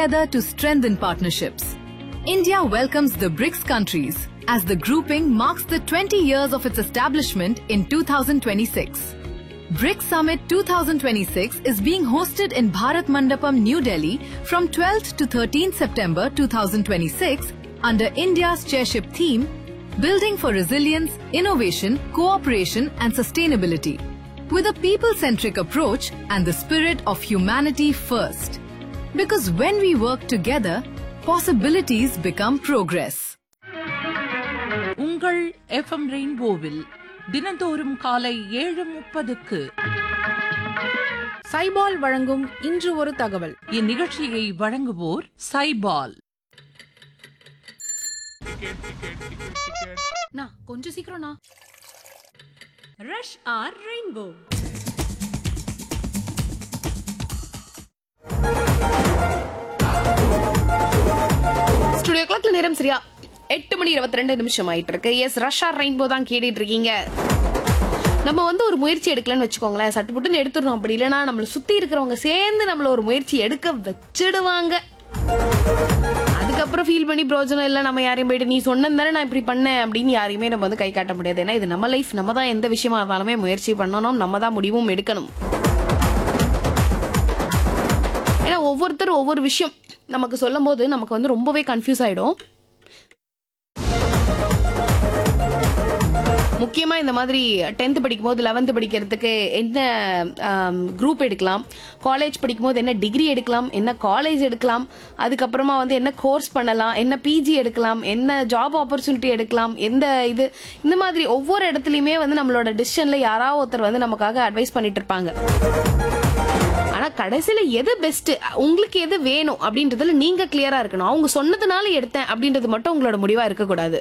together to strengthen partnerships. India welcomes the BRICS countries as the grouping marks the 20 years of its establishment in 2026. BRICS Summit 2026 is being hosted in Bharat Mandapam, New Delhi from 12th to 13th September 2026 under India's chairship theme Building for Resilience, Innovation, Cooperation and Sustainability with a people-centric approach and the spirit of humanity first. Because when we work together, possibilities become progress. உங்கள் FM ரெயின்போவில் தினந்தோறும் காலை ஏழு முப்பதுக்கு சைபால் வழங்கும் இன்று ஒரு தகவல் இந்நிகழ்ச்சியை வழங்குவோர் சைபால் நா கொஞ்சம் சீக்கிரம்ண்ணா ரஷ் ஆர் ரெயின்போ ஸ்டுடியோ கிளாக்ல நேரம் சரியா எட்டு மணி இருபத்தி ரெண்டு நிமிஷம் ஆயிட்டு இருக்கு எஸ் ரஷ்ஷா ரெயின்போ தான் கேட்டுட்டு இருக்கீங்க நம்ம வந்து ஒரு முயற்சி எடுக்கலன்னு வச்சுக்கோங்களேன் சட்டு புட்டுன்னு எடுத்துடணும் அப்படி இல்லைன்னா நம்மளை சுத்தி இருக்கிறவங்க சேர்ந்து நம்மள ஒரு முயற்சி எடுக்க வச்சிடுவாங்க அதுக்கப்புறம் ஃபீல் பண்ணி பிரோஜனம் இல்லை நம்ம யாரையும் போயிட்டு நீ சொன்னதானே நான் இப்படி பண்ணேன் அப்படின்னு யாரையுமே நம்ம வந்து கை காட்ட முடியாது ஏன்னா இது நம்ம லைஃப் நம்ம தான் எந்த விஷயமா இருந்தாலுமே முயற்சி பண்ணணும் நம்ம தான் முடிவும் எடுக்கணும் ஏன்னா ஒவ்வொருத்தரும் ஒவ்வொரு விஷயம் நமக்கு சொல்லும் போது நமக்கு வந்து ரொம்பவே கன்ஃபியூஸ் ஆயிடும் முக்கியமா இந்த மாதிரி டென்த் படிக்கும்போது லெவன்த் படிக்கிறதுக்கு என்ன குரூப் எடுக்கலாம் காலேஜ் படிக்கும்போது என்ன டிகிரி எடுக்கலாம் என்ன காலேஜ் எடுக்கலாம் அதுக்கப்புறமா வந்து என்ன கோர்ஸ் பண்ணலாம் என்ன பிஜி எடுக்கலாம் என்ன ஜாப் ஆப்பர்ச்சுனிட்டி எடுக்கலாம் எந்த இது இந்த மாதிரி ஒவ்வொரு இடத்துலையுமே வந்து நம்மளோட டிசிஷன்ல யாராவது ஒருத்தர் வந்து நமக்காக அட்வைஸ் பண்ணிட்டு இருப்பாங்க ஆனா கடைசியில எது பெஸ்ட் உங்களுக்கு எது வேணும் அப்படின்றதுல நீங்க கிளியரா இருக்கணும் அவங்க சொன்னதுனால எடுத்தேன் அப்படின்றது மட்டும் உங்களோட முடிவா இருக்கக்கூடாது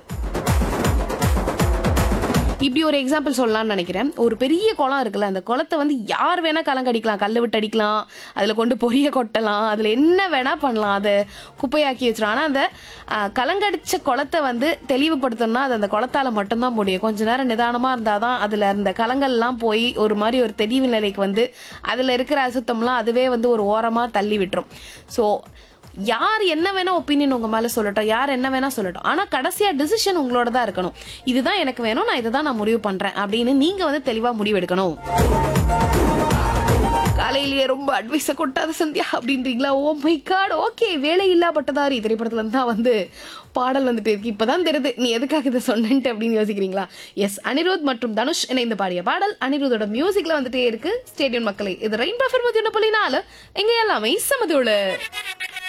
இப்படி ஒரு எக்ஸாம்பிள் சொல்லலாம்னு நினைக்கிறேன் ஒரு பெரிய குளம் இருக்குல்ல அந்த குளத்தை வந்து யார் வேணா கலங்கடிக்கலாம் கல்லை விட்டு அடிக்கலாம் அதுல கொண்டு பொரிய கொட்டலாம் அதுல என்ன வேணா பண்ணலாம் அதை குப்பையாக்கி வச்சிடும் ஆனா அந்த ஆஹ், கலங்கடிச்ச குளத்தை வந்து தெளிவுபடுத்தணும்னா அது அந்த குளத்தால மட்டும்தான் முடியும் கொஞ்ச நேரம் நிதானமா இருந்தாதான் அதுல இருந்த கலங்கள்லாம் போய் ஒரு மாதிரி ஒரு தெளிவு நிலைக்கு வந்து அதுல இருக்கிற அசுத்தம்லாம் அதுவே வந்து ஒரு ஓரமா தள்ளி விட்டுரும் ஸோ யார் என்ன வேணா ஒப்பீனியன் உங்க மேல சொல்லட்டும் யார் என்ன வேணா சொல்லட்டும் ஆனா கடைசியா டிசிஷன் உங்களோட தான் இருக்கணும் இதுதான் எனக்கு வேணும் நான் இதை தான் நான் முடிவு பண்றேன் அப்படின்னு நீங்க வந்து தெளிவா முடிவு எடுக்கணும் காலையிலேயே ரொம்ப அட்வைஸ கொட்டாத சந்தியா அப்படின்றீங்களா ஓ மை காட் ஓகே வேலை இல்லா பட்டதாரி திரைப்படத்துல இருந்து தான் வந்து பாடல் வந்துட்டு இருக்கு இப்பதான் தெரியுது நீ எதுக்காக இதை சொன்னேன்ட்டு அப்படின்னு யோசிக்கிறீங்களா எஸ் அனிருத் மற்றும் தனுஷ் இணைந்து பாடிய பாடல் அனிருத்தோட மியூசிக்ல வந்துட்டே இருக்கு ஸ்டேடியம் மக்களே இது ரெயின் பஃபர் முத்தி ஒன்று புள்ளி நாலு எங்க எல்லாமே சமதோடு